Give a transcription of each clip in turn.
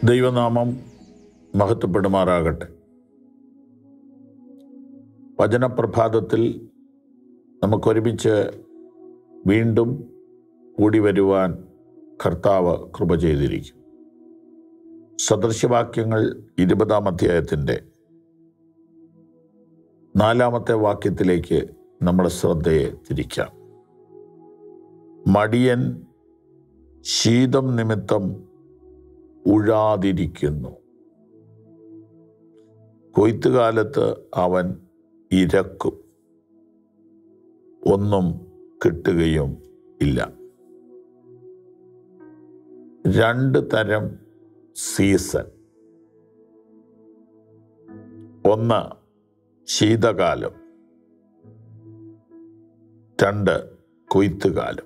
ദൈവനാമം മഹത്വപ്പെടുമാറാകട്ടെ വചനപ്രഭാതത്തിൽ നമുക്കൊരുമിച്ച് വീണ്ടും കൂടി വരുവാൻ കർത്താവ് കൃപ ചെയ്തിരിക്കും സദൃശ്യവാക്യങ്ങൾ ഇരുപതാം അധ്യായത്തിൻ്റെ നാലാമത്തെ വാക്യത്തിലേക്ക് നമ്മുടെ ശ്രദ്ധയെ തിരിക്കാം മടിയൻ ശീതം നിമിത്തം ഉഴാതിരിക്കുന്നു കൊയ്ത്തുകാലത്ത് അവൻ ഇരക്കും ഒന്നും കിട്ടുകയും ഇല്ല രണ്ട് തരം സീസൺ ഒന്ന് ശീതകാലം രണ്ട് കൊയ്ത്തുകാലം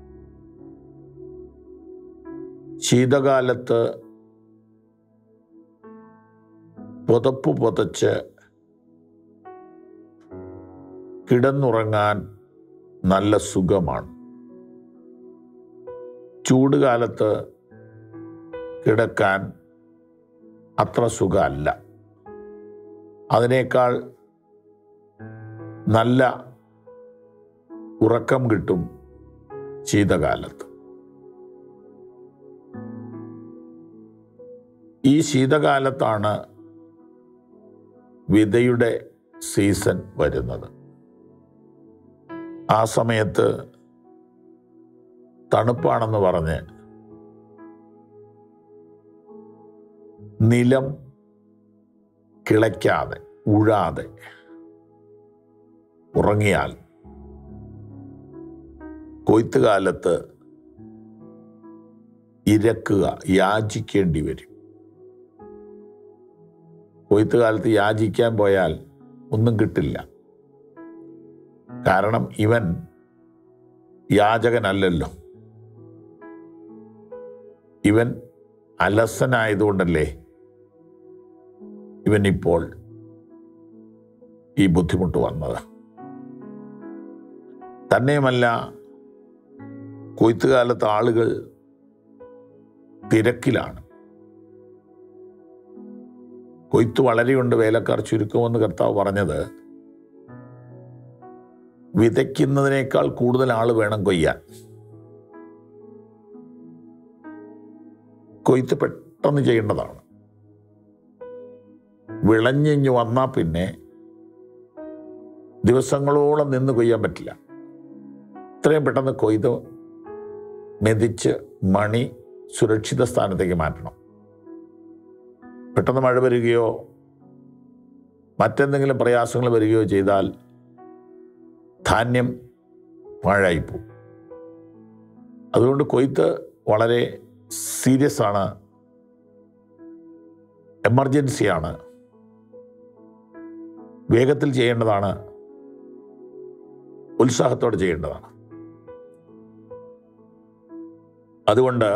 ശീതകാലത്ത് പുതപ്പ് പുതച്ച് കിടന്നുറങ്ങാൻ നല്ല സുഖമാണ് ചൂടുകാലത്ത് കിടക്കാൻ അത്ര സുഖമല്ല അതിനേക്കാൾ നല്ല ഉറക്കം കിട്ടും ശീതകാലത്ത് ഈ ശീതകാലത്താണ് വിതയുടെ സീസൺ വരുന്നത് ആ സമയത്ത് തണുപ്പാണെന്ന് പറഞ്ഞ് നിലം കിളയ്ക്കാതെ ഉഴാതെ ഉറങ്ങിയാൽ കൊയ്ത്തുകാലത്ത് ഇരക്കുക യാചിക്കേണ്ടി വരും കൊയ്ത്തുകാലത്ത് യാചിക്കാൻ പോയാൽ ഒന്നും കിട്ടില്ല കാരണം ഇവൻ യാചകനല്ലല്ലോ ഇവൻ അലസനായതുകൊണ്ടല്ലേ ഇവൻ ഇപ്പോൾ ഈ ബുദ്ധിമുട്ട് വന്നത് തന്നെയുമല്ല കൊയ്ത്തുകാലത്ത് ആളുകൾ തിരക്കിലാണ് കൊയ്ത്ത് വളരെയുണ്ട് വേലക്കാർ ചുരുക്കമെന്ന് കർത്താവ് പറഞ്ഞത് വിതയ്ക്കുന്നതിനേക്കാൾ കൂടുതൽ ആൾ വേണം കൊയ്യാൻ കൊയ്ത്ത് പെട്ടെന്ന് ചെയ്യേണ്ടതാണ് വിളഞ്ഞിഞ്ഞ് വന്നാൽ പിന്നെ ദിവസങ്ങളോളം നിന്ന് കൊയ്യാൻ പറ്റില്ല ഇത്രയും പെട്ടെന്ന് കൊയ്ത് മെതിച്ച് മണി സുരക്ഷിത സ്ഥാനത്തേക്ക് മാറ്റണം പെട്ടെന്ന് മഴ വരികയോ മറ്റെന്തെങ്കിലും പ്രയാസങ്ങൾ വരികയോ ചെയ്താൽ ധാന്യം പാഴായിപ്പോവും അതുകൊണ്ട് കൊയ്ത്ത് വളരെ സീരിയസ് ആണ് എമർജൻസിയാണ് വേഗത്തിൽ ചെയ്യേണ്ടതാണ് ഉത്സാഹത്തോടെ ചെയ്യേണ്ടതാണ് അതുകൊണ്ട്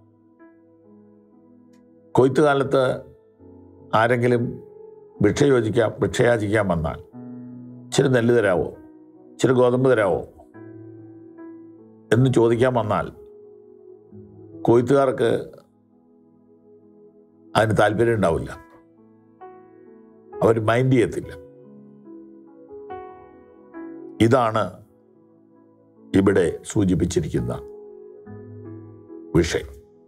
കൊയ്ത്തുകാലത്ത് ആരെങ്കിലും ഭിക്ഷ യോജിക്കാം ഭിക്ഷയാചിക്കാൻ വന്നാൽ ഇച്ചിരി നെല്ല് തരാവോ ഇച്ചിരി ഗോതമ്പ് തരാവോ എന്ന് ചോദിക്കാൻ വന്നാൽ കൊയ്ത്തുകാർക്ക് അതിന് താല്പര്യം ഉണ്ടാവില്ല അവർ മൈൻഡ് ചെയ്യത്തില്ല ഇതാണ് ഇവിടെ സൂചിപ്പിച്ചിരിക്കുന്ന വിഷയം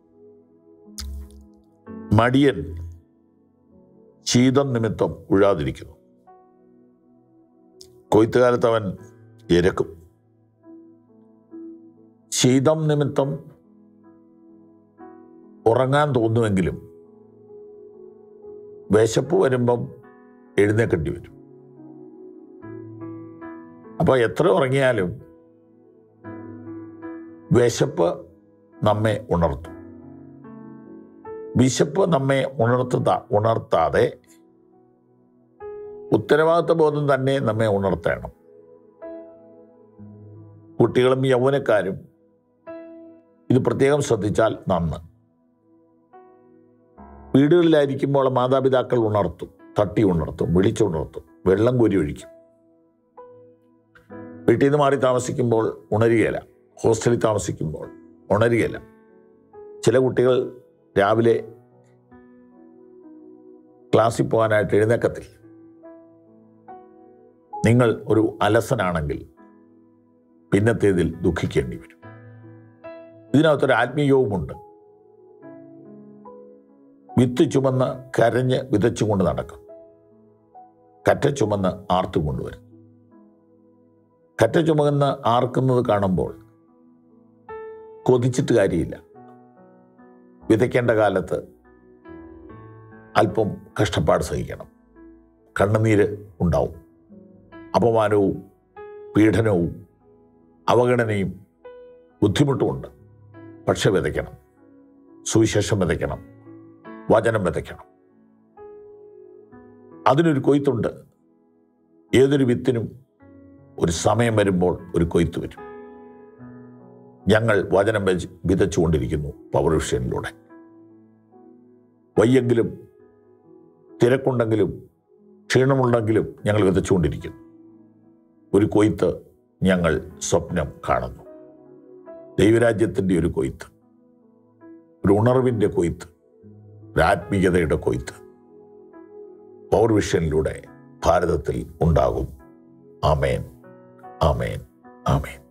മടിയൻ ശീതം നിമിത്തം ഉഴാതിരിക്കുന്നു കൊയ്ത്തുകാലത്ത് അവൻ ഇരക്കും ശീതം നിമിത്തം ഉറങ്ങാൻ തോന്നുമെങ്കിലും വിശപ്പ് വരുമ്പം എഴുന്നേക്കേണ്ടി വരും അപ്പോൾ എത്ര ഉറങ്ങിയാലും വിശപ്പ് നമ്മെ ഉണർത്തും വിശപ്പ് നമ്മെ ഉണർത്തുക ഉണർത്താതെ ഉത്തരവാദിത്വ ബോധം തന്നെ നമ്മെ ഉണർത്തണം കുട്ടികളും യൗവനക്കാരും ഇത് പ്രത്യേകം ശ്രദ്ധിച്ചാൽ നന്ന് വീടുകളിലായിരിക്കുമ്പോൾ മാതാപിതാക്കൾ ഉണർത്തും തട്ടി ഉണർത്തും വിളിച്ചുണർത്തും വെള്ളം കോരി ഒഴിക്കും വീട്ടിൽ നിന്ന് മാറി താമസിക്കുമ്പോൾ ഉണരുകയില്ല ഹോസ്റ്റലിൽ താമസിക്കുമ്പോൾ ഉണരുകയില്ല ചില കുട്ടികൾ രാവിലെ ക്ലാസ്സിൽ പോകാനായിട്ട് എഴുന്നേക്കത്തില്ല നിങ്ങൾ ഒരു അലസനാണെങ്കിൽ പിന്നത്തേതിൽ ദുഃഖിക്കേണ്ടി വരും ഇതിനകത്തൊരു ആത്മീയവുമുണ്ട് വിത്ത് ചുമന്ന് കരഞ്ഞ് വിതച്ചുകൊണ്ട് നടക്കും കറ്റ ചുമന്ന് ആർത്തു കൊണ്ടുവരും കറ്റ ചുമന്ന് ആർക്കുന്നത് കാണുമ്പോൾ കൊതിച്ചിട്ട് കാര്യമില്ല വിതയ്ക്കേണ്ട കാലത്ത് അല്പം കഷ്ടപ്പാട് സഹിക്കണം കണ്ണുനീര് ഉണ്ടാവും അപമാനവും പീഡനവും അവഗണനയും ബുദ്ധിമുട്ടുമുണ്ട് പക്ഷെ വിതയ്ക്കണം സുവിശേഷം വിതയ്ക്കണം വചനം വിതയ്ക്കണം അതിനൊരു കൊയ്ത്തുണ്ട് ഏതൊരു വിത്തിനും ഒരു സമയം വരുമ്പോൾ ഒരു കൊയ്ത്ത് വരും ഞങ്ങൾ വചനം വെച്ച് വിതച്ചുകൊണ്ടിരിക്കുന്നു പവർ വിഷനിലൂടെ വയ്യെങ്കിലും തിരക്കുണ്ടെങ്കിലും ക്ഷീണമുണ്ടെങ്കിലും ഞങ്ങൾ വിതച്ചുകൊണ്ടിരിക്കുന്നു ഒരു കൊയ്ത്ത് ഞങ്ങൾ സ്വപ്നം കാണുന്നു ദൈവരാജ്യത്തിൻ്റെ ഒരു കൊയ്ത്ത് ഒരു ഉണർവിൻ്റെ കൊയ്ത്ത് ഒരു ആത്മീയതയുടെ കൊയ്ത്ത് പവർ വിഷനിലൂടെ ഭാരതത്തിൽ ഉണ്ടാകും ആമേൻ ആമേൻ ആമേൻ